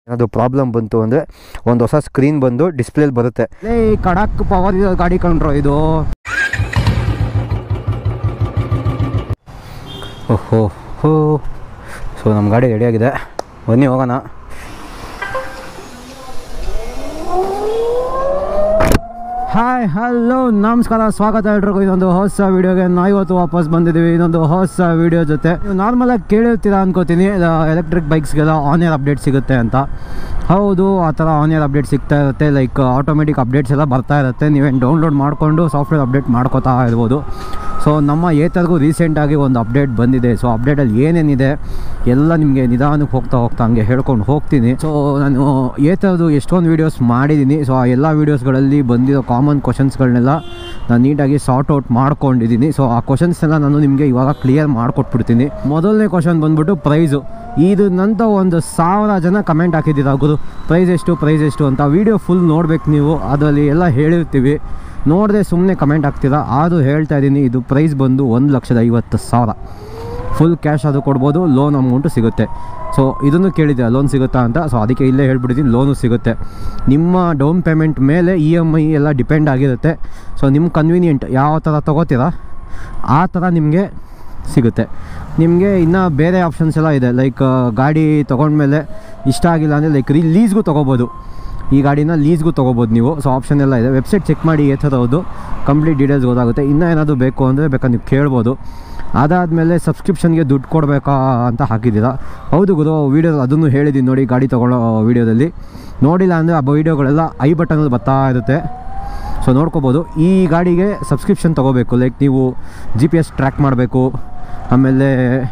ಏನಾದರೂ ಪ್ರಾಬ್ಲಮ್ ಬಂತು ಅಂದರೆ ಒಂದು ಹೊಸ ಸ್ಕ್ರೀನ್ ಬಂದು ಡಿಸ್ಪ್ಲೇಲಿ ಬರುತ್ತೆ ಲೇ ಕಡಕ್ ಪವರ್ ಇರೋ ಗಾಡಿ ಕಂಡ್ರೋ ಇದು ಓಹೋ ಹೋ ಸೊ ನಮ್ಮ ಗಾಡಿ ರೆಡಿಯಾಗಿದೆ ಬನ್ನಿ ಹೋಗೋಣ ಹಾಯ್ ಹಲೋ ನಮಸ್ಕಾರ ಸ್ವಾಗತ ಎಲ್ರಿಗೂ ಇದೊಂದು ಹೊಸ ವಿಡಿಯೋಗೆ ನಾವು ಇವತ್ತು ವಾಪಸ್ ಬಂದಿದ್ದೀವಿ ಇದೊಂದು ಹೊಸ ವಿಡಿಯೋ ಜೊತೆ ನೀವು ನಾರ್ಮಲಾಗಿ ಕೇಳಿರ್ತೀರಾ ಅನ್ಕೋತೀನಿ ಎಲೆಕ್ಟ್ರಿಕ್ ಬೈಕ್ಸ್ಗೆಲ್ಲ ಆನ್ ಏರ್ ಅಪ್ಡೇಟ್ ಸಿಗುತ್ತೆ ಅಂತ ಹೌದು ಆ ಥರ ಆನ್ ಏರ್ ಅಪ್ಡೇಟ್ ಸಿಗ್ತಾ ಇರುತ್ತೆ ಲೈಕ್ ಆಟೋಮೆಟಿಕ್ ಅಪ್ಡೇಟ್ಸ್ ಎಲ್ಲ ಬರ್ತಾ ಇರುತ್ತೆ ನೀವೇನು ಡೌನ್ಲೋಡ್ ಮಾಡಿಕೊಂಡು ಸಾಫ್ಟ್ವೇರ್ ಅಪ್ಡೇಟ್ ಮಾಡ್ಕೋತಾ ಇರ್ಬೋದು ಸೊ ನಮ್ಮ ಏತರ್ಗೂ ರೀಸೆಂಟಾಗಿ ಒಂದು ಅಪ್ಡೇಟ್ ಬಂದಿದೆ ಸೊ ಅಪ್ಡೇಟಲ್ಲಿ ಏನೇನಿದೆ ಎಲ್ಲ ನಿಮಗೆ ನಿಧಾನಕ್ಕೆ ಹೋಗ್ತಾ ಹೋಗ್ತಾ ಹಂಗೆ ಹೇಳ್ಕೊಂಡು ಹೋಗ್ತೀನಿ ಸೊ ನಾನು ಏತರದ್ದು ಎಷ್ಟೊಂದು ವೀಡಿಯೋಸ್ ಮಾಡಿದ್ದೀನಿ ಸೊ ಆ ಎಲ್ಲ ವೀಡಿಯೋಸ್ಗಳಲ್ಲಿ ಬಂದಿರೋ ಕಾಮನ್ ಕ್ವಶನ್ಸ್ಗಳನ್ನೆಲ್ಲ ನಾನು ನೀಟಾಗಿ ಸಾರ್ಟ್ ಔಟ್ ಮಾಡ್ಕೊಂಡಿದ್ದೀನಿ ಸೊ ಆ ಕ್ವಶನ್ಸ್ನೆಲ್ಲ ನಾನು ನಿಮಗೆ ಇವಾಗ ಕ್ಲಿಯರ್ ಮಾಡಿಕೊಟ್ಬಿಡ್ತೀನಿ ಮೊದಲನೇ ಕ್ವಶನ್ ಬಂದ್ಬಿಟ್ಟು ಪ್ರೈಸು ಇದನ್ನಂತ ಒಂದು ಸಾವಿರ ಜನ ಕಮೆಂಟ್ ಹಾಕಿದ್ದೀರಾ ಗುರು ಪ್ರೈಸ್ ಎಷ್ಟು ಪ್ರೈಸ್ ಎಷ್ಟು ಅಂತ ವೀಡಿಯೋ ಫುಲ್ ನೋಡ್ಬೇಕು ನೀವು ಅದರಲ್ಲಿ ಎಲ್ಲ ಹೇಳಿರ್ತೀವಿ ನೋಡದೆ ಸುಮ್ಮನೆ ಕಮೆಂಟ್ ಹಾಕ್ತೀರಾ ಆದರೂ ಹೇಳ್ತಾ ಇದ್ದೀನಿ ಇದು ಪ್ರೈಸ್ ಬಂದು ಒಂದು ಲಕ್ಷದ ಐವತ್ತು ಸಾವಿರ ಫುಲ್ ಕ್ಯಾಶ್ ಅದು ಕೊಡ್ಬೋದು ಲೋನ್ ಅಮೌಂಟು ಸಿಗುತ್ತೆ ಸೊ ಇದನ್ನು ಕೇಳಿದ್ದೆ ಲೋನ್ ಸಿಗುತ್ತಾ ಅಂತ ಸೊ ಅದಕ್ಕೆ ಇಲ್ಲೇ ಹೇಳ್ಬಿಟ್ಟಿದ್ದೀನಿ ಲೋನು ಸಿಗುತ್ತೆ ನಿಮ್ಮ ಡೌನ್ ಪೇಮೆಂಟ್ ಮೇಲೆ ಇ ಎಮ್ ಐ ಎಲ್ಲ ಡಿಪೆಂಡ್ ಆಗಿರುತ್ತೆ ಸೊ ನಿಮ್ಮ ಕನ್ವೀನಿಯೆಂಟ್ ಯಾವ ಥರ ತೊಗೋತೀರಾ ಆ ಥರ ನಿಮಗೆ ಸಿಗುತ್ತೆ ನಿಮಗೆ ಇನ್ನು ಬೇರೆ ಆಪ್ಷನ್ಸ್ ಎಲ್ಲ ಇದೆ ಲೈಕ್ ಗಾಡಿ ತೊಗೊಂಡ್ಮೇಲೆ ಇಷ್ಟ ಆಗಿಲ್ಲ ಅಂದರೆ ಲೈಕ್ ರೀ ಲೀಸ್ಗೂ ತೊಗೋಬೋದು ಈ ಗಾಡಿನ ಲೀಸ್ಗೂ ತೊಗೋಬೋದು ನೀವು ಸೊ ಆಪ್ಷನ್ ಎಲ್ಲ ಇದೆ ವೆಬ್ಸೈಟ್ ಚೆಕ್ ಮಾಡಿ ಏ ಥರ ಹೌದು ಕಂಪ್ಲೀಟ್ ಡೀಟೇಲ್ಸ್ ಗೊತ್ತಾಗುತ್ತೆ ಇನ್ನೂ ಏನಾದರೂ ಬೇಕು ಅಂದರೆ ಬೇಕಾದ್ರೆ ನೀವು ಕೇಳ್ಬೋದು ಅದಾದಮೇಲೆ ಸಬ್ಸ್ಕ್ರಿಪ್ಷನ್ಗೆ ದುಡ್ಡು ಕೊಡಬೇಕಾ ಅಂತ ಹಾಕಿದ್ದೀರಾ ಹೌದು ಗುರು ವೀಡಿಯೋ ಅದನ್ನು ಹೇಳಿದ್ದೀನಿ ನೋಡಿ ಗಾಡಿ ತೊಗೊಳ್ಳೋ ವೀಡಿಯೋದಲ್ಲಿ ನೋಡಿಲ್ಲ ಅಂದರೆ ಆ ವೀಡಿಯೋಗಳೆಲ್ಲ ಐ ಬಟನಲ್ಲಿ ಬರ್ತಾ ಇರುತ್ತೆ ಸೊ ನೋಡ್ಕೋಬೋದು ಈ ಗಾಡಿಗೆ ಸಬ್ಸ್ಕ್ರಿಪ್ಷನ್ ತೊಗೋಬೇಕು ಲೈಕ್ ನೀವು ಜಿ ಪಿ ಎಸ್ ಟ್ರ್ಯಾಕ್ ಮಾಡಬೇಕು ಆಮೇಲೆ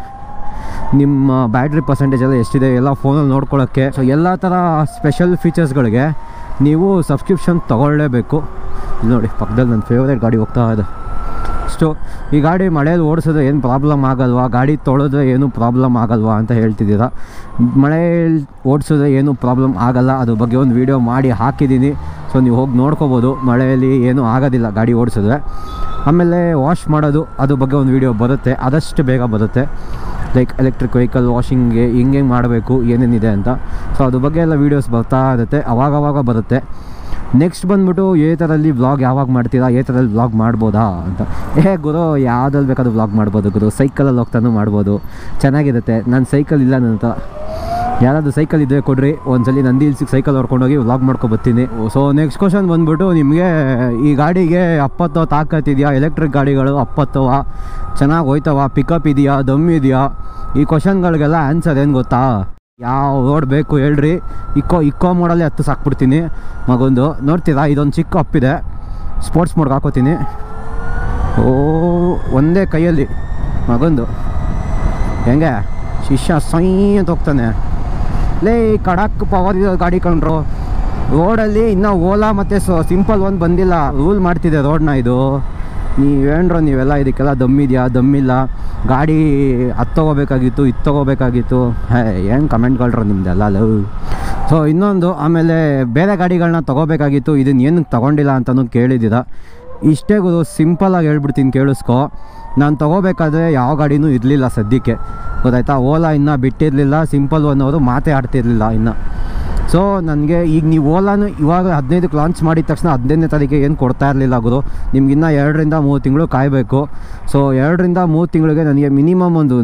ನಿಮ್ಮ ಬ್ಯಾಟ್ರಿ ಪರ್ಸೆಂಟೇಜ್ ಎಲ್ಲ ಎಷ್ಟಿದೆ ಎಲ್ಲ ಫೋನಲ್ಲಿ ನೋಡ್ಕೊಳ್ಳೋಕ್ಕೆ ಸೊ ಎಲ್ಲ ಥರ ಸ್ಪೆಷಲ್ ಫೀಚರ್ಸ್ಗಳಿಗೆ ನೀವು ಸಬ್ಸ್ಕ್ರಿಪ್ಷನ್ ತೊಗೊಳ್ಳೇಬೇಕು ಇಲ್ಲಿ ನೋಡಿ ಪಕ್ಕದಲ್ಲಿ ನನ್ನ ಫೇವ್ರೇಟ್ ಗಾಡಿ ಹೋಗ್ತಾ ಇದೆ ಅಷ್ಟು ಈ ಗಾಡಿ ಮಳೆಯಲ್ಲಿ ಓಡಿಸಿದ್ರೆ ಏನು ಪ್ರಾಬ್ಲಮ್ ಆಗಲ್ವಾ ಗಾಡಿ ತೊಳೆದ್ರೆ ಏನು ಪ್ರಾಬ್ಲಮ್ ಆಗಲ್ವಾ ಅಂತ ಹೇಳ್ತಿದ್ದೀರಾ ಮಳೆಯಲ್ಲಿ ಓಡಿಸಿದ್ರೆ ಏನು ಪ್ರಾಬ್ಲಮ್ ಆಗಲ್ಲ ಅದ್ರ ಬಗ್ಗೆ ಒಂದು ವೀಡಿಯೋ ಮಾಡಿ ಹಾಕಿದ್ದೀನಿ ಸೊ ನೀವು ಹೋಗಿ ನೋಡ್ಕೋಬೋದು ಮಳೆಯಲ್ಲಿ ಏನೂ ಆಗೋದಿಲ್ಲ ಗಾಡಿ ಓಡಿಸಿದ್ರೆ ಆಮೇಲೆ ವಾಶ್ ಮಾಡೋದು ಅದ್ರ ಬಗ್ಗೆ ಒಂದು ವೀಡಿಯೋ ಬರುತ್ತೆ ಆದಷ್ಟು ಬೇಗ ಬರುತ್ತೆ ಲೈಕ್ ಎಲೆಕ್ಟ್ರಿಕ್ ವೆಹಿಕಲ್ ವಾಷಿಂಗ್ಗೆ ಹಿಂಗೆ ಹೆಂಗೆ ಮಾಡಬೇಕು ಏನೇನಿದೆ ಅಂತ ಸೊ ಅದ್ರ ಬಗ್ಗೆ ಎಲ್ಲ ವೀಡಿಯೋಸ್ ಬರ್ತಾ ಇರುತ್ತೆ ಅವಾಗವಾಗ ಬರುತ್ತೆ ನೆಕ್ಸ್ಟ್ ಬಂದ್ಬಿಟ್ಟು ಏ ಥರಲ್ಲಿ ವ್ಲಾಗ್ ಯಾವಾಗ ಮಾಡ್ತೀರಾ ಏ ಥರಲ್ಲಿ ವ್ಲಾಗ್ ಮಾಡ್ಬೋದಾ ಅಂತ ಏ ಗುರು ಯಾವುದ್ರಲ್ಲಿ ಬೇಕಾದ್ರೂ ವ್ಲಾಗ್ ಮಾಡ್ಬೋದು ಗುರು ಸೈಕಲಲ್ಲಿ ಹೋಗ್ತಾನೂ ಮಾಡ್ಬೋದು ಚೆನ್ನಾಗಿರುತ್ತೆ ನಾನು ಸೈಕಲ್ ಇಲ್ಲ ನನ್ನ ಹತ್ರ ಯಾರಾದರೂ ಸೈಕಲ್ ಇದ್ದರೆ ಕೊಡ್ರಿ ಒಂದ್ಸಲಿ ನಂದಿ ಹಿಲ್ಸಿಗೆ ಸೈಕಲ್ ಹೊಡ್ಕೊಂಡೋಗಿ ವ್ಲಾಗ್ ಮಾಡ್ಕೊ ಬರ್ತೀನಿ ಸೊ ನೆಕ್ಸ್ಟ್ ಕ್ವಶನ್ ಬಂದ್ಬಿಟ್ಟು ನಿಮಗೆ ಈ ಗಾಡಿಗೆ ಅಪ್ಪತ್ತೋ ತಾಕತ್ತಿದೆಯಾ ಎಲೆಕ್ಟ್ರಿಕ್ ಗಾಡಿಗಳು ಅಪ್ಪತ್ತವ ಚೆನ್ನಾಗಿ ಹೋಯ್ತವ ಪಿಕಪ್ ಇದೆಯಾ ದಮ್ ಇದೆಯಾ ಈ ಕ್ವಶನ್ಗಳಿಗೆಲ್ಲ ಆನ್ಸರ್ ಏನು ಗೊತ್ತಾ ಯಾವ ರೋಡ್ ಬೇಕು ಹೇಳ್ರಿ ಇಕ್ಕೋ ಇಕ್ಕೋ ಮೋಡಲ್ಲಿ ಹತ್ತು ಸಾಕ್ಬಿಡ್ತೀನಿ ಮಗೊಂದು ನೋಡ್ತೀರಾ ಇದೊಂದು ಚಿಕ್ಕ ಅಪ್ಪಿದೆ ಸ್ಪೋರ್ಟ್ಸ್ ಮೋಡ್ಗೆ ಹಾಕೋತೀನಿ ಓ ಒಂದೇ ಕೈಯಲ್ಲಿ ಮಗೊಂದು ಹೆಂಗೆ ಶಿಷ್ಯ ಸೈ ಅಂತ ಹೋಗ್ತಾನೆ ಲೇ ಕಡಕ್ ಪವರ್ ಇರೋ ಗಾಡಿ ಕಂಡ್ರು ರೋಡಲ್ಲಿ ಇನ್ನೂ ಓಲಾ ಮತ್ತು ಸೊ ಸಿಂಪಲ್ ಒಂದು ಬಂದಿಲ್ಲ ರೂಲ್ ಮಾಡ್ತಿದೆ ರೋಡ್ನ ಇದು ನೀವೇನ್ರೋ ನೀವೆಲ್ಲ ಇದಕ್ಕೆಲ್ಲ ದಮ್ಮಿದೆಯಾ ದಮ್ಮಿಲ್ಲ ಗಾಡಿ ಅದು ತೊಗೋಬೇಕಾಗಿತ್ತು ಇದು ತೊಗೋಬೇಕಾಗಿತ್ತು ಹೇ ಏನು ಕಮೆಂಟ್ಗಳ್ರು ನಿಮ್ದೆಲ್ಲ ಲವ್ ಸೊ ಇನ್ನೊಂದು ಆಮೇಲೆ ಬೇರೆ ಗಾಡಿಗಳನ್ನ ತೊಗೋಬೇಕಾಗಿತ್ತು ಇದನ್ನ ಏನಕ್ಕೆ ತೊಗೊಂಡಿಲ್ಲ ಅಂತಲೂ ಕೇಳಿದ್ದೀರ ಇಷ್ಟೇ ಗುರು ಸಿಂಪಲಾಗಿ ಹೇಳ್ಬಿಡ್ತೀನಿ ಕೇಳಿಸ್ಕೊ ನಾನು ತೊಗೋಬೇಕಾದ್ರೆ ಯಾವ ಗಾಡಿನೂ ಇರಲಿಲ್ಲ ಸದ್ಯಕ್ಕೆ ಗೊತ್ತಾಯ್ತಾ ಓಲಾ ಇನ್ನೂ ಬಿಟ್ಟಿರಲಿಲ್ಲ ಸಿಂಪಲ್ ಒನ್ ಅವರು ಮಾತೇ ಆಡ್ತಿರ್ಲಿಲ್ಲ ಇನ್ನು ಸೊ ನನಗೆ ಈಗ ನೀವು ಓಲಾನು ಇವಾಗ ಹದಿನೈದಕ್ಕೆ ಲಾಂಚ್ ಮಾಡಿದ ತಕ್ಷಣ ಹದಿನೈದನೇ ತಾರೀಕಿಗೆ ಏನು ಕೊಡ್ತಾ ಇರಲಿಲ್ಲ ಗುರು ನಿಮ್ಗಿನ್ನ ಎರಡರಿಂದ ಮೂರು ತಿಂಗಳು ಕಾಯಬೇಕು ಸೊ ಎರಡರಿಂದ ಮೂರು ತಿಂಗಳಿಗೆ ನನಗೆ ಮಿನಿಮಮ್ ಒಂದು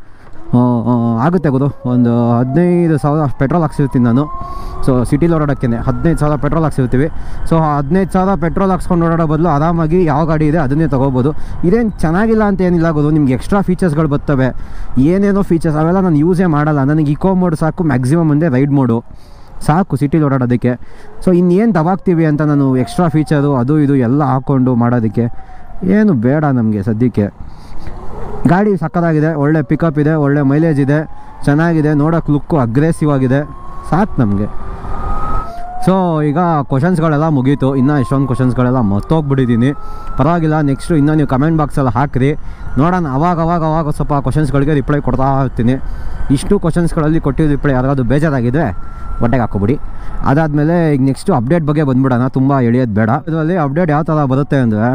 ಆಗುತ್ತೆ ಗುರು ಒಂದು ಹದಿನೈದು ಸಾವಿರ ಪೆಟ್ರೋಲ್ ಹಾಕ್ಸಿರ್ತೀನಿ ನಾನು ಸೊ ಸಿಟಿಲಿ ಓಡಾಡೋಕ್ಕೆ ಹದಿನೈದು ಸಾವಿರ ಪೆಟ್ರೋಲ್ ಹಾಕ್ಸಿರ್ತೀವಿ ಸೊ ಹದಿನೈದು ಸಾವಿರ ಪೆಟ್ರೋಲ್ ಹಾಕ್ಸ್ಕೊಂಡು ಓಡಾಡೋ ಬದಲು ಆರಾಮಾಗಿ ಯಾವ ಗಾಡಿ ಇದೆ ಅದನ್ನೇ ತೊಗೋಬೋದು ಇದೇನು ಚೆನ್ನಾಗಿಲ್ಲ ಅಂತ ಏನಿಲ್ಲ ಗುರು ನಿಮ್ಗೆ ಎಕ್ಸ್ಟ್ರಾ ಫೀಚರ್ಸ್ಗಳು ಬರ್ತವೆ ಏನೇನೋ ಫೀಚರ್ಸ್ ಅವೆಲ್ಲ ನಾನು ಯೂಸೇ ಮಾಡಲ್ಲ ನನಗೆ ಇಕೋ ಮೋಡ್ ಸಾಕು ಮ್ಯಾಕ್ಸಿಮಮ್ ಅಂದರೆ ರೈಡ್ ಮೋಡು ಸಾಕು ಸಿಟಿಲಿ ಓಡಾಡೋದಕ್ಕೆ ಸೊ ಇನ್ನೇನು ದವಾಗ್ತೀವಿ ಅಂತ ನಾನು ಎಕ್ಸ್ಟ್ರಾ ಫೀಚರು ಅದು ಇದು ಎಲ್ಲ ಹಾಕ್ಕೊಂಡು ಮಾಡೋದಕ್ಕೆ ಏನು ಬೇಡ ನಮಗೆ ಸದ್ಯಕ್ಕೆ ಗಾಡಿ ಸಕ್ಕತ್ತಾಗಿದೆ ಒಳ್ಳೆ ಪಿಕಪ್ ಇದೆ ಒಳ್ಳೆ ಮೈಲೇಜ್ ಇದೆ ಚೆನ್ನಾಗಿದೆ ನೋಡೋಕೆ ಲುಕ್ಕು ಅಗ್ರೆಸಿವ್ ಆಗಿದೆ ಸಾಕು ನಮಗೆ ಸೊ ಈಗ ಕ್ವಶನ್ಸ್ಗಳೆಲ್ಲ ಮುಗೀತು ಇನ್ನೂ ಎಷ್ಟೊಂದು ಕ್ವಶನ್ಸ್ಗಳೆಲ್ಲ ಮತ್ತೋಗ್ಬಿಟ್ಟಿದ್ದೀನಿ ಪರವಾಗಿಲ್ಲ ನೆಕ್ಸ್ಟು ಇನ್ನೂ ನೀವು ಕಮೆಂಟ್ ಬಾಕ್ಸಲ್ಲಿ ಹಾಕಿರಿ ನೋಡೋಣ ಅವಾಗ ಅವಾಗ ಅವಾಗ ಸ್ವಲ್ಪ ಕ್ವಶನ್ಸ್ಗಳಿಗೆ ರಿಪ್ಲೈ ಕೊಡ್ತಾ ಇರ್ತೀನಿ ಇಷ್ಟು ಕ್ವಶನ್ಸ್ಗಳಲ್ಲಿ ಕೊಟ್ಟಿದ್ದು ರಿಪ್ಲೈ ಯಾರಾದರೂ ಬೇಜಾರಾಗಿದ್ದರೆ ಹೊಟ್ಟೆಗೆ ಹಾಕೋಬಿಡಿ ಅದಾದಮೇಲೆ ಈಗ ನೆಕ್ಸ್ಟು ಅಪ್ಡೇಟ್ ಬಗ್ಗೆ ಬಂದ್ಬಿಡೋಣ ತುಂಬ ಎಳಿಯೋದು ಬೇಡ ಇದರಲ್ಲಿ ಅಪ್ಡೇಟ್ ಯಾವ ಥರ ಬರುತ್ತೆ ಅಂದರೆ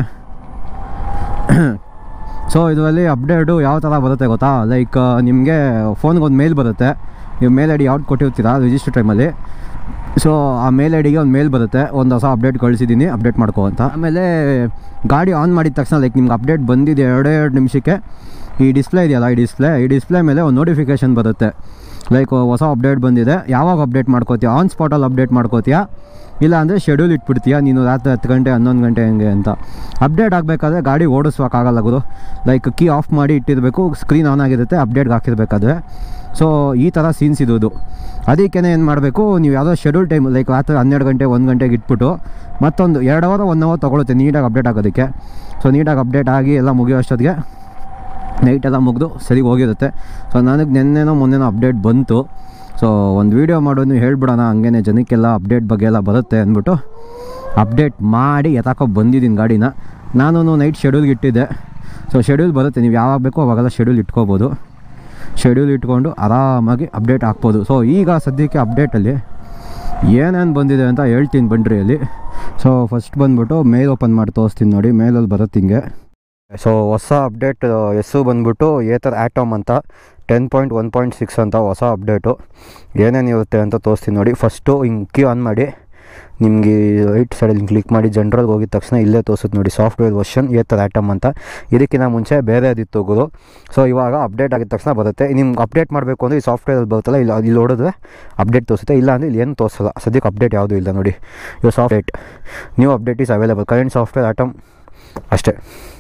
ಸೊ ಇದರಲ್ಲಿ ಅಪ್ಡೇಟು ಯಾವ ಥರ ಬರುತ್ತೆ ಗೊತ್ತಾ ಲೈಕ್ ನಿಮಗೆ ಫೋನ್ಗೆ ಒಂದು ಮೇಲ್ ಬರುತ್ತೆ ನೀವು ಮೇಲ್ ಐ ಡಿ ಯಾವ್ದು ಕೊಟ್ಟಿರ್ತೀರಾ ರಿಜಿಸ್ಟರ್ ಟೈಮಲ್ಲಿ ಸೊ ಆ ಮೇಲ್ ಐ ಡಿಗೆ ಒಂದು ಮೇಲ್ ಬರುತ್ತೆ ಒಂದು ಹೊಸ ಅಪ್ಡೇಟ್ ಕಳಿಸಿದ್ದೀನಿ ಅಪ್ಡೇಟ್ ಮಾಡ್ಕೋ ಅಂತ ಆಮೇಲೆ ಗಾಡಿ ಆನ್ ಮಾಡಿದ ತಕ್ಷಣ ಲೈಕ್ ನಿಮ್ಗೆ ಅಪ್ಡೇಟ್ ಬಂದಿದೆ ಎರಡೇ ಎರಡು ನಿಮಿಷಕ್ಕೆ ಈ ಡಿಸ್ಪ್ಲೇ ಇದೆಯಲ್ಲ ಈ ಡಿಸ್ಪ್ಲೇ ಈ ಡಿಸ್ಪ್ಲೇ ಮೇಲೆ ಒಂದು ನೋಟಿಫಿಕೇಷನ್ ಬರುತ್ತೆ ಲೈಕ್ ಹೊಸ ಅಪ್ಡೇಟ್ ಬಂದಿದೆ ಯಾವಾಗ ಅಪ್ಡೇಟ್ ಮಾಡ್ಕೋತೀಯ ಆನ್ ಸ್ಪಾಟಲ್ಲಿ ಅಪ್ಡೇಟ್ ಮಾಡ್ಕೋತೀಯಾ ಇಲ್ಲ ಅಂದರೆ ಶೆಡ್ಯೂಲ್ ಇಟ್ಬಿಡ್ತೀಯಾ ನೀನು ರಾತ್ರಿ ಹತ್ತು ಗಂಟೆ ಹನ್ನೊಂದು ಗಂಟೆ ಹಂಗೆ ಅಂತ ಅಪ್ಡೇಟ್ ಆಗಬೇಕಾದ್ರೆ ಗಾಡಿ ಓಡಿಸ್ಬೇಕಾಗಲ್ಲ ಗುರು ಲೈಕ್ ಕೀ ಆಫ್ ಮಾಡಿ ಇಟ್ಟಿರಬೇಕು ಸ್ಕ್ರೀನ್ ಆನ್ ಆಗಿರುತ್ತೆ ಅಪ್ಡೇಟ್ಗೆ ಹಾಕಿರ್ಬೇಕಾದ್ರೆ ಸೊ ಈ ಥರ ಸೀನ್ಸ್ ಇರೋದು ಅದಕ್ಕೇ ಏನು ಮಾಡಬೇಕು ನೀವು ಯಾವುದೋ ಶೆಡ್ಯೂಲ್ ಟೈಮ್ ಲೈಕ್ ರಾತ್ರಿ ಹನ್ನೆರಡು ಗಂಟೆ ಒಂದು ಗಂಟೆಗೆ ಇಟ್ಬಿಟ್ಟು ಮತ್ತೊಂದು ಎರಡು ಅವರ್ ಒನ್ ಅವರ್ ತೊಗೊಳುತ್ತೆ ನೀಟಾಗಿ ಅಪ್ಡೇಟ್ ಆಗೋದಕ್ಕೆ ಸೊ ನೀಟಾಗಿ ಅಪ್ಡೇಟ್ ಆಗಿ ಎಲ್ಲ ಮುಗಿಯೋ ಅಷ್ಟೊತ್ತಿಗೆ ನೈಟ್ ಎಲ್ಲ ಮುಗಿದು ಸರಿ ಹೋಗಿರುತ್ತೆ ಸೊ ನನಗೆ ನಿನ್ನೆನೋ ಮೊನ್ನೆನೋ ಅಪ್ಡೇಟ್ ಬಂತು ಸೊ ಒಂದು ವೀಡಿಯೋ ಮಾಡೋದು ಹೇಳ್ಬಿಡೋಣ ಹಂಗೇನೆ ಜನಕ್ಕೆಲ್ಲ ಅಪ್ಡೇಟ್ ಬಗ್ಗೆ ಎಲ್ಲ ಬರುತ್ತೆ ಅಂದ್ಬಿಟ್ಟು ಅಪ್ಡೇಟ್ ಮಾಡಿ ಎತ್ತಾಕೋ ಬಂದಿದ್ದೀನಿ ಗಾಡಿನ ನಾನು ನೈಟ್ ಶೆಡ್ಯೂಲ್ಗೆ ಇಟ್ಟಿದ್ದೆ ಸೊ ಶೆಡ್ಯೂಲ್ ಬರುತ್ತೆ ನೀವು ಯಾವಾಗ ಬೇಕೋ ಅವಾಗೆಲ್ಲ ಶೆಡ್ಯೂಲ್ ಇಟ್ಕೋಬೋದು ಶೆಡ್ಯೂಲ್ ಇಟ್ಕೊಂಡು ಆರಾಮಾಗಿ ಅಪ್ಡೇಟ್ ಹಾಕ್ಬೋದು ಸೊ ಈಗ ಸದ್ಯಕ್ಕೆ ಅಪ್ಡೇಟಲ್ಲಿ ಏನೇನು ಬಂದಿದೆ ಅಂತ ಹೇಳ್ತೀನಿ ಬನ್ರಿ ಅಲ್ಲಿ ಸೊ ಫಸ್ಟ್ ಬಂದ್ಬಿಟ್ಟು ಮೇಲ್ ಓಪನ್ ಮಾಡಿ ತೋರಿಸ್ತೀನಿ ನೋಡಿ ಮೇಲಲ್ಲಿ ಬರುತ್ತೆ ಹಿಂಗೆ ಸೊ ಹೊಸ ಅಪ್ಡೇಟ್ ಹೆಸರು ಬಂದ್ಬಿಟ್ಟು ಏತರ್ ಆ್ಯಟಮ್ ಅಂತ ten point one point six ಅಂತ ಹೊಸ ಅಪ್ಡೇಟು ಏನೇನಿರುತ್ತೆ ಅಂತ ತೋರಿಸ್ತೀನಿ ನೋಡಿ ಫಸ್ಟು ಹಿಂಗೆ ಕೀ ಆನ್ ಮಾಡಿ ನಿಮಗೆ ರೈಟ್ ಸೈಡಲ್ಲಿ ಕ್ಲಿಕ್ ಮಾಡಿ ಜನರಲ್ಗೆ ಹೋಗಿದ ತಕ್ಷಣ ಇಲ್ಲೇ ತೋರಿಸುತ್ತೆ ನೋಡಿ ಸಾಫ್ಟ್ವೇರ್ ವರ್ಷನ್ ಏತರ್ ಆ್ಯಟಮ್ ಅಂತ ಇದಕ್ಕಿಂತ ಮುಂಚೆ ಬೇರೆ ಅದಿತ್ತು ಗುರು ಸೊ ಇವಾಗ ಅಪ್ಡೇಟ್ ಆಗಿದ ತಕ್ಷಣ ಬರುತ್ತೆ ನಿಮ್ಗೆ ಅಪ್ಡೇಟ್ ಮಾಡಬೇಕು ಅಂದರೆ ಈ ಸಾಫ್ಟ್ವೇರಲ್ಲಿ ಬರುತ್ತಲ್ಲ ಇಲ್ಲ ಇಲ್ಲಿ ನೋಡಿದ್ರೆ ಅಪ್ಡೇಟ್ ತೋರಿಸುತ್ತೆ ಇಲ್ಲ ಅಂದರೆ ಇಲ್ಲಿ ಏನು ತೋರಿಸಲ್ಲ ಸದ್ಯಕ್ಕೆ ಅಪ್ಡೇಟ್ ಯಾವುದೂ ಇಲ್ಲ ನೋಡಿ ಇವಾಗ software new update is available current software Atom ಅಷ್ಟೇ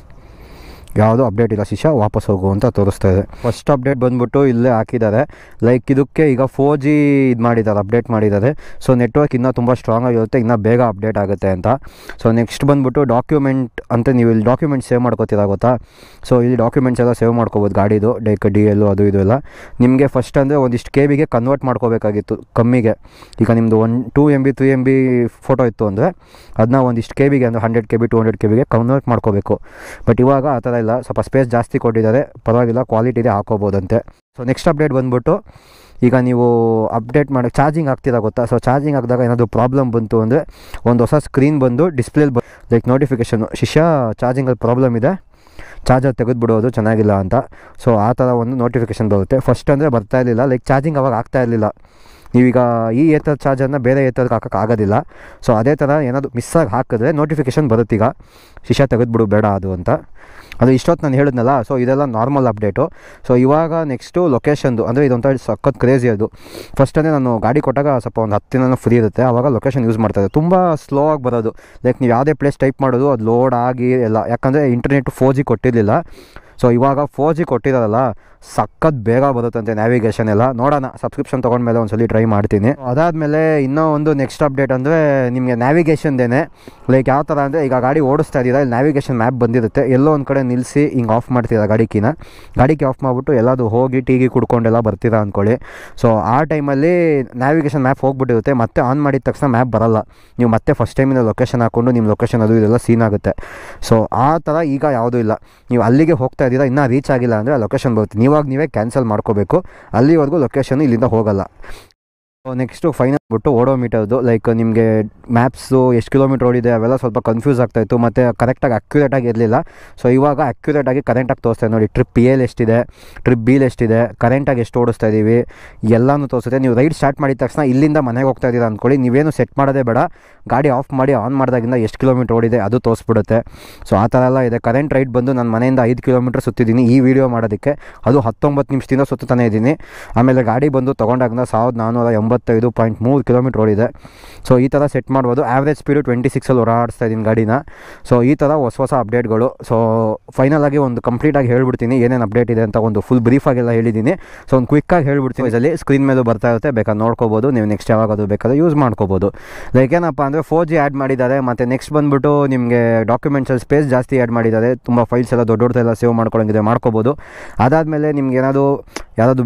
ಯಾವುದೂ ಅಪ್ಡೇಟ್ ಇಲ್ಲ ಶಿಷ್ಯ ವಾಪಸ್ ಹೋಗು ಅಂತ ತೋರಿಸ್ತಾ ಇದೆ ಫಸ್ಟ್ ಅಪ್ಡೇಟ್ ಬಂದ್ಬಿಟ್ಟು ಇಲ್ಲೇ ಹಾಕಿದ್ದಾರೆ ಲೈಕ್ ಇದಕ್ಕೆ ಈಗ ಫೋರ್ ಜಿ ಇದು ಮಾಡಿದ್ದಾರೆ ಅಪ್ಡೇಟ್ ಮಾಡಿದ್ದಾರೆ ಸೊ ನೆಟ್ವರ್ಕ್ ಇನ್ನೂ ತುಂಬ ಸ್ಟ್ರಾಂಗ್ ಆಗಿರುತ್ತೆ ಇನ್ನೂ ಬೇಗ ಅಪ್ಡೇಟ್ ಆಗುತ್ತೆ ಅಂತ ಸೊ ನೆಕ್ಸ್ಟ್ ಬಂದ್ಬಿಟ್ಟು ಡಾಕ್ಯುಮೆಂಟ್ ಅಂತ ನೀವು ಇಲ್ಲಿ ಡಾಕ್ಯುಮೆಂಟ್ ಸೇವ್ ಮಾಡ್ಕೋತೀರಾ ಗೊತ್ತಾ ಸೊ ಇಲ್ಲಿ ಡಾಕ್ಯುಮೆಂಟ್ಸ್ ಎಲ್ಲ ಸೇವ್ ಮಾಡ್ಕೋಬೋದು ಗಾಡಿದು ಲೈಕ್ ಡಿ ಎಲ್ಲು ಅದು ಇದು ಎಲ್ಲ ನಿಮಗೆ ಫಸ್ಟ್ ಅಂದರೆ ಒಂದಿಷ್ಟು ಕೆ ಬಿಗೆ ಕನ್ವರ್ಟ್ ಮಾಡ್ಕೋಬೇಕಾಗಿತ್ತು ಕಮ್ಮಿಗೆ ಈಗ ನಿಮ್ಮದು one two M B three M B photo ಇತ್ತು ಅಂದರೆ ಅದನ್ನ ಒಂದಿಷ್ಟು ಕೆ ಬಿಗೆ ಅಂದರೆ hundred K B to hundred K ಬಿಗೆ ಕನ್ವರ್ಟ್ ಮಾಡ್ಕೋಬೇಕು ಬಟ್ ಇವಾಗ ಆ ಥರ ಇಲ್ಲ ಸ್ವಲ್ಪ ಸ್ಪೇಸ್ ಜಾಸ್ತಿ ಕೊಟ್ಟಿದ್ದಾರೆ ಪರವಾಗಿಲ್ಲ ಕ್ವಾಲಿಟಿದೆ ಹಾಕೋಬೋದಂತೆ ಸೊ ನೆಕ್ಸ್ಟ್ ಅಪ್ಡೇಟ್ ಬಂದ್ಬಿಟ್ಟು ಈಗ ನೀವು ಅಪ್ಡೇಟ್ ಮಾಡಿ ಚಾರ್ಜಿಂಗ್ ಆಗ್ತಿರ ಗೊತ್ತಾ ಸೊ ಚಾರ್ಜಿಂಗ್ ಹಾಕಿದಾಗ ಏನಾದರೂ ಪ್ರಾಬ್ಲಮ್ ಬಂತು ಅಂದರೆ ಒಂದು ಹೊಸ ಸ್ಕ್ರೀನ್ ಬಂದು ಡಿಸ್ಪ್ಲೇಲಿ ಬ ಲೈಕ್ ನೋಟಿಫಿಕೇಷನು ಶಿಷ್ಯ ಚಾರ್ಜಿಂಗಲ್ಲಿ ಪ್ರಾಬ್ಲಮ್ ಇದೆ ಚಾರ್ಜರ್ ತೆಗೆದುಬಿಡೋದು ಚೆನ್ನಾಗಿಲ್ಲ ಅಂತ ಸೊ ಆ ಥರ ಒಂದು ನೋಟಿಫಿಕೇಷನ್ ಬರುತ್ತೆ ಫಸ್ಟ್ ಅಂದರೆ ಬರ್ತಾ ಇರಲಿಲ್ಲ ಲೈಕ್ ಚಾರ್ಜಿಂಗ್ ಅವಾಗ ಆಗ್ತಾ ಇರಲಿಲ್ಲ ನೀವೀಗ ಈ ಏತರ್ ಚಾರ್ಜರ್ನ ಬೇರೆ ಏತರ್ಗೆ ಹಾಕೋಕ್ಕೆ ಆಗೋದಿಲ್ಲ ಸೊ ಅದೇ ಥರ ಏನಾದರೂ ಮಿಸ್ಸಾಗಿ ಹಾಕಿದ್ರೆ ನೋಟಿಫಿಕೇಷನ್ ಬರುತ್ತೀಗ ಶಿಷ್ಯ ತೆಗೆದುಬಿಡು ಬೇಡ ಅದು ಅಂತ ಅದು ಇಷ್ಟೊತ್ತು ನಾನು ಹೇಳಿದ್ನಲ್ಲ ಸೊ ಇದೆಲ್ಲ ನಾರ್ಮಲ್ ಅಪ್ಡೇಟು ಸೊ ಇವಾಗ ನೆಕ್ಸ್ಟು ಲೊಕೇಶನ್ದು ಅಂದರೆ ಇದೊಂಥರ ಸಖತ್ ಕ್ರೇಜಿ ಅದು ಫಸ್ಟೇ ನಾನು ಗಾಡಿ ಕೊಟ್ಟಾಗ ಸ್ವಲ್ಪ ಒಂದು ಹತ್ತು ದಿನ ಫ್ರೀ ಇರುತ್ತೆ ಆವಾಗ ಲೊಕೇಶನ್ ಯೂಸ್ ಮಾಡ್ತಾರೆ ತುಂಬ ಸ್ಲೋ ಆಗಿ ಬರೋದು ಲೈಕ್ ನೀವು ಯಾವುದೇ ಪ್ಲೇಸ್ ಟೈಪ್ ಮಾಡೋದು ಅದು ಲೋಡ್ ಆಗಿ ಎಲ್ಲ ಯಾಕಂದರೆ ಇಂಟರ್ನೆಟ್ ಫೋರ್ ಜಿ ಕೊಟ್ಟಿರಲಿಲ್ಲ ಸೊ ಇವಾಗ ಫೋರ್ ಜಿ ಕೊಟ್ಟಿದ್ದಾರಲ್ಲ ಸಖತ್ ಬೇಗ ಬರುತ್ತಂತೆ ನ್ಯಾವಿಗೇಷನ್ ಎಲ್ಲ ನೋಡೋಣ ಸಬ್ಸ್ಕ್ರಿಪ್ಷನ್ ತೊಗೊಂಡ್ಮೇಲೆ ಒಂದ್ಸಲಿ ಟ್ರೈ ಮಾಡ್ತೀನಿ ಅದಾದಮೇಲೆ ಇನ್ನೂ ಒಂದು ನೆಕ್ಸ್ಟ್ ಅಪ್ಡೇಟ್ ಅಂದರೆ ನಿಮಗೆ ನ್ಯಾವಿಗೇಷನ್ದೇನೆ ಲೈಕ್ ಯಾವ ಥರ ಅಂದರೆ ಈಗ ಗಾಡಿ ಓಡಿಸ್ತಾ ಇದ್ದೀರಾ ಇಲ್ಲಿ ನ್ಯಾವಿಗೇಷನ್ ಮ್ಯಾಪ್ ಬಂದಿರುತ್ತೆ ಎಲ್ಲೋ ಒಂದು ಕಡೆ ನಿಲ್ಲಿಸಿ ಹಿಂಗೆ ಆಫ್ ಮಾಡ್ತೀರಾ ಗಾಡಿ ಕೀನ ಗಾಡಿ ಕೀ ಆಫ್ ಮಾಡಿಬಿಟ್ಟು ಎಲ್ಲದು ಹೋಗಿ ಟೀಗಿ ಕುಡ್ಕೊಂಡೆಲ್ಲ ಬರ್ತೀರಾ ಅಂದ್ಕೊಳ್ಳಿ ಸೊ ಆ ಟೈಮಲ್ಲಿ ನ್ಯಾವಿಗೇಷನ್ ಮ್ಯಾಪ್ ಹೋಗ್ಬಿಟ್ಟಿರುತ್ತೆ ಮತ್ತೆ ಆನ್ ಮಾಡಿದ ತಕ್ಷಣ ಮ್ಯಾಪ್ ಬರಲ್ಲ ನೀವು ಮತ್ತೆ ಫಸ್ಟ್ ಟೈಮಿಂದ ಲೊಕೇಶನ್ ಹಾಕ್ಕೊಂಡು ನಿಮ್ಮ ಲೊಕೇಶನ್ ಅದು ಇದೆಲ್ಲ ಸೀನ್ ಆಗುತ್ತೆ ಸೊ ಆ ಥರ ಈಗ ಯಾವುದೂ ಇಲ್ಲ ನೀವು ಅಲ್ಲಿಗೆ ಹೋಗ್ತಾ ಇದ್ದೀರಾ ಇನ್ನೂ ರೀಚ್ ಆಗಿಲ್ಲ ಅಂದರೆ ಆ ಲೊಕೇಶನ್ ಬರುತ್ತೆ ನೀವಾಗ ನೀವೇ ಕ್ಯಾನ್ಸಲ್ ಮಾಡ್ಕೋಬೇಕು ಅಲ್ಲಿವರೆಗೂ ಲೊಕೇಶನ್ ಇಲ್ಲಿಂದ ಹೋಗಲ್ಲ ನೆಕ್ಸ್ಟು ಫೈನಲ್ ಬಿಟ್ಟು ಓಡೋಮೀಟರ್ದು ಲೈಕ್ ನಿಮಗೆ ಮ್ಯಾಪ್ಸು ಎಷ್ಟು ಕಿಲೋಮೀಟ್ರ್ ಓಡಿದೆ ಅವೆಲ್ಲ ಸ್ವಲ್ಪ ಕನ್ಫ್ಯೂಸ್ ಆಗ್ತಾಯಿತ್ತು ಮತ್ತು ಕರೆಕ್ಟಾಗಿ ಅಕ್ಯುರೇಟಾಗಿ ಇರಲಿಲ್ಲ ಸೊ ಇವಾಗ ಅಕ್ಯುರೇಟಾಗಿ ಕರೆಂಟಾಗಿ ತೋರಿಸ್ತಾ ಇದೆ ನೋಡಿ ಟ್ರಿಪ್ ಎ ಎಲ್ ಎಷ್ಟಿದೆ ಟ್ರಿಪ್ ಬಿಲ್ ಎಷ್ಟಿದೆ ಕರೆಂಟಾಗಿ ಎಷ್ಟು ಓಡಿಸ್ತಾ ಇದ್ದೀವಿ ಎಲ್ಲನೂ ತೋರಿಸುತ್ತೆ ನೀವು ರೈಡ್ ಸ್ಟಾರ್ಟ್ ಮಾಡಿದ ತಕ್ಷಣ ಇಲ್ಲಿಂದ ಮನೆಗೆ ಹೋಗ್ತಾ ಇದ್ದೀರಾ ಅಂದ್ಕೊಳ್ಳಿ ನೀವೇನು ಸೆಟ್ ಮಾಡೋದೇ ಬೇಡ ಗಾಡಿ ಆಫ್ ಮಾಡಿ ಆನ್ ಮಾಡಿದಾಗಿಂದ ಎಷ್ಟು ಕಿಲೋಮೀಟ್ರ್ ಓಡಿದೆ ಅದು ತೋರಿಸ್ಬಿಡುತ್ತೆ ಸೊ ಆ ಥರ ಎಲ್ಲ ಇದೆ ಕರೆಂಟ್ ರೈಡ್ ಬಂದು ನನ್ನ ಮನೆಯಿಂದ ಐದು ಕಿಲೋಮೀಟ್ರ್ ಸುತ್ತಿದ್ದೀನಿ ಈ ವಿಡಿಯೋ ಮಾಡೋದಕ್ಕೆ ಅದು ಹತ್ತೊಂಬತ್ತು ನಿಮಿಷದಿಂದ ಸುತ್ತಾನೆ ಇದ್ದೀನಿ ಆಮೇಲೆ ಗಾಡಿ ಬಂದು ತೊಗೊಂಡಾಗಿಂದ ಸಾವಿರದ ನಾನ್ನೂರ ಎಂಬತ್ತೈದು ಪಾಯಿಂಟ್ ಮೂರು ಕಿಲೋಮೀಟ್ರ್ ಓಡಿದೆ ಸೊ ಈ ಥರ ಸೆಟ್ ಮಾಡ್ಬೋದು ಆ್ಯಾವ್ರೇಜ್ ಸ್ಪೀಡು ಟ್ವೆಂಟಿ ಸಿಕ್ಸಲ್ಲಿ ಓಡಾಡಿಸ್ತಾ ಇದ್ದೀನಿ ಗಾಡಿನ ಸೊ ಈ ಥರ ಹೊಸ ಹೊಸ ಅಪ್ಡೇಟ್ಗಳು ಸೊ ಫೈನಲ್ ಆಗಿ ಒಂದು ಕಂಪ್ಲೀಟಾಗಿ ಹೇಳ್ಬಿಡ್ತೀನಿ ಏನೇನು ಅಪ್ಡೇಟ್ ಇದೆ ಅಂತ ಒಂದು ಫುಲ್ ಬ್ರೀಫಾಗೆಲ್ಲ ಹೇಳಿದ್ದೀನಿ ಸೊ ಒಂದು ಕ್ವಿಕ್ಕಾಗಿ ಹೇಳ್ಬಿಡ್ತೀನಿ ಇದರಲ್ಲಿ ಸ್ಕ್ರೀನ್ ಮೇಲೂ ಬರ್ತಾ ಇರುತ್ತೆ ಬೇಕಾದ್ರೆ ನೋಡ್ಕೋಬೋದು ನೀವು ನೆಕ್ಸ್ಟ್ ಯಾವಾಗಾದ್ರು ಬೇಕಾದ್ರೆ ಯೂಸ್ ಮಾಡ್ಕೋಬೋದು ಲೈಕ್ ಏನಪ್ಪ ಅಂದರೆ ಫೋರ್ ಜಿ ಆ್ಯಡ್ ಮಾಡಿದ್ದಾರೆ ಮತ್ತು ನೆಕ್ಸ್ಟ್ ಬಂದ್ಬಿಟ್ಟು ನಿಮಗೆ ಡಾಕ್ಯುಮೆಂಟ್ಸಲ್ಲಿ ಸ್ಪೇಸ್ ಜಾಸ್ತಿ ಆ್ಯಡ್ ಮಾಡಿದ್ದಾರೆ ತುಂಬ ಫೈಲ್ಸ್ ಎಲ್ಲ ದೊಡ್ಡ ದೊಡ್ಡದೆಲ್ಲ ಸೇವ್ ಮಾಡ್ಕೊಳಂಗಿದೆ ಮಾಡ್ಕೋಬೋದು ಅದಾದಮೇಲೆ ನಿಮ್ಗೆ ಏನಾದರೂ ಯಾರಾದರೂ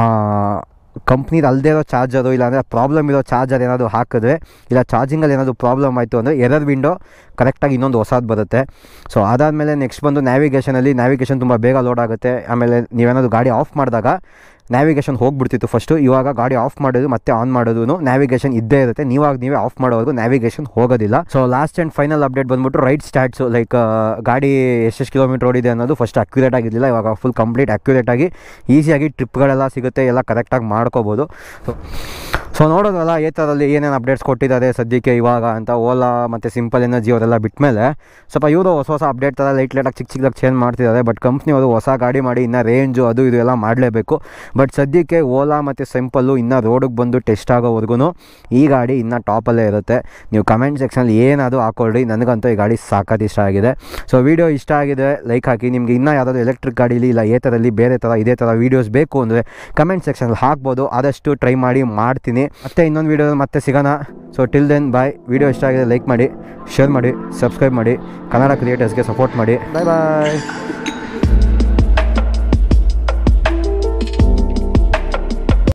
ಕಂಪ್ನಿದು ಅಲ್ಲದೆ ಇರೋ ಚಾರ್ಜರು ಇಲ್ಲಾಂದರೆ ಪ್ರಾಬ್ಲಮ್ ಇರೋ ಚಾರ್ಜರ್ ಏನಾದರೂ ಹಾಕಿದ್ರೆ ಇಲ್ಲ ಚಾರ್ಜಿಂಗಲ್ಲಿ ಏನಾದರೂ ಪ್ರಾಬ್ಲಮ್ ಆಯಿತು ಅಂದರೆ ಎರರ್ ವಿಂಡೋ ಕರೆಕ್ಟಾಗಿ ಇನ್ನೊಂದು ಹೊಸದು ಬರುತ್ತೆ ಸೊ ಅದಾದಮೇಲೆ ನೆಕ್ಸ್ಟ್ ಬಂದು ನ್ಯಾವಿಗೇಷನಲ್ಲಿ ನ್ಯಾವಿಗೇಷನ್ ತುಂಬ ಬೇಗ ಲೋಡ್ ಆಗುತ್ತೆ ಆಮೇಲೆ ನೀವೇನಾದರೂ ಗಾಡಿ ಆಫ್ ಮಾಡಿದಾಗ ನ್ಯಾವಿಗೇಷನ್ ಹೋಗ್ಬಿಡ್ತಿತ್ತು ಫಸ್ಟು ಇವಾಗ ಗಾಡಿ ಆಫ್ ಮಾಡೋದು ಮತ್ತೆ ಆನ್ ಮಾಡೋದು ನ್ಯಾವಿಗೇಷನ್ ಇದ್ದೇ ಇರುತ್ತೆ ನೀವಾಗ ನೀವೇ ಆಫ್ ಮಾಡೋವರೆಗೂ ನ್ಯಾವಿಗೇಷನ್ ಹೋಗೋದಿಲ್ಲ so last and final update ಬಂದ್ಬಿಟ್ಟು ರೈಟ್ ಸ್ಟ್ಯಾಟ್ಸು ಲೈಕ್ ಗಾಡಿ ಎಷ್ಟೆಷ್ಟು ಕಿಲೋಮೀಟರ್ ಓಡಿದೆ ಅನ್ನೋದು ಫಸ್ಟ್ ಅಕ್ಯುರೇಟ್ ಆಗಿರಲಿಲ್ಲ ಇವಾಗ ಫುಲ್ ಕಂಪ್ಲೀಟ್ ಅಕ್ಯುರೇಟ್ ಆಗಿ ಈಸಿಯಾಗಿ ಟ್ರಿಪ್ಗಳೆಲ್ಲ ಸಿಗುತ್ತೆ ಎಲ್ಲ ಕರೆಕ್ಟಾಗಿ ಮಾಡ್ಕೋಬೋದು ಸೊ ಸೊ ನೋಡೋದಲ್ಲ ಏತರಲ್ಲಿ ಏನೇನು ಅಪ್ಡೇಟ್ಸ್ ಕೊಟ್ಟಿದ್ದಾರೆ ಸದ್ಯಕ್ಕೆ ಇವಾಗ ಅಂತ ಓಲಾ ಮತ್ತು ಸಿಂಪಲ್ ಎನರ್ಜಿ ಅವರೆಲ್ಲ ಬಿಟ್ಮೇಲೆ ಸ್ವಲ್ಪ ಇವರು ಹೊಸ ಹೊಸ ಅಪ್ಡೇಟ್ ಥರ ಲೈಟ್ ಲೈಟಾಗಿ ಚಿಕ್ಕ ಚಿಕ್ಕದಾಗಿ ಚೇಂಜ್ ಮಾಡ್ತಿದ್ದಾರೆ ಬಟ್ ಕಂಪ್ನಿ ಅವರು ಹೊಸ ಗಾಡಿ ಮಾಡಿ ಇನ್ನೂ ರೇಂಜು ಅದು ಇದು ಎಲ್ಲ ಮಾಡಲೇಬೇಕು ಬಟ್ ಸದ್ಯಕ್ಕೆ ಓಲಾ ಮತ್ತು ಸಿಂಪಲ್ಲು ಇನ್ನೂ ರೋಡಿಗೆ ಬಂದು ಟೆಸ್ಟ್ ಆಗೋವರೆಗೂ ಈ ಗಾಡಿ ಇನ್ನೂ ಟಾಪಲ್ಲೇ ಇರುತ್ತೆ ನೀವು ಕಮೆಂಟ್ ಸೆಕ್ಷನಲ್ಲಿ ಏನಾದರೂ ಹಾಕೊಳ್ರಿ ನನಗಂತೂ ಈ ಗಾಡಿ ಸಾಕತ್ತು ಇಷ್ಟ ಆಗಿದೆ ಸೊ ವಿಡಿಯೋ ಇಷ್ಟ ಆಗಿದೆ ಲೈಕ್ ಹಾಕಿ ನಿಮಗೆ ಇನ್ನೂ ಯಾವುದಾದ್ರು ಎಲೆಕ್ಟ್ರಿಕ್ ಗಾಡೀಲಿ ಇಲ್ಲ ಏ ಥರಲ್ಲಿ ಬೇರೆ ಥರ ಇದೇ ಥರ ವೀಡಿಯೋಸ್ ಬೇಕು ಅಂದರೆ ಕಮೆಂಟ್ ಸೆಕ್ಷನಲ್ಲಿ ಹಾಕ್ಬೋದು ಆದಷ್ಟು ಟ್ರೈ ಮಾಡಿ ಮಾಡ್ತೀನಿ ಮತ್ತೆ ಇನ್ನೊಂದು ವೀಡಿಯೋದಲ್ಲಿ ಮತ್ತೆ ಸಿಗೋಣ so till then bye video ಇಷ್ಟ ಆಗಿದೆ ಲೈಕ್ ಮಾಡಿ ಶೇರ್ ಮಾಡಿ ಸಬ್ಸ್ಕ್ರೈಬ್ ಮಾಡಿ ಕನ್ನಡ ಕ್ರಿಯೇಟರ್ಸ್ಗೆ ಸಪೋರ್ಟ್ ಮಾಡಿ ಬಾಯ್ ಬಾಯ್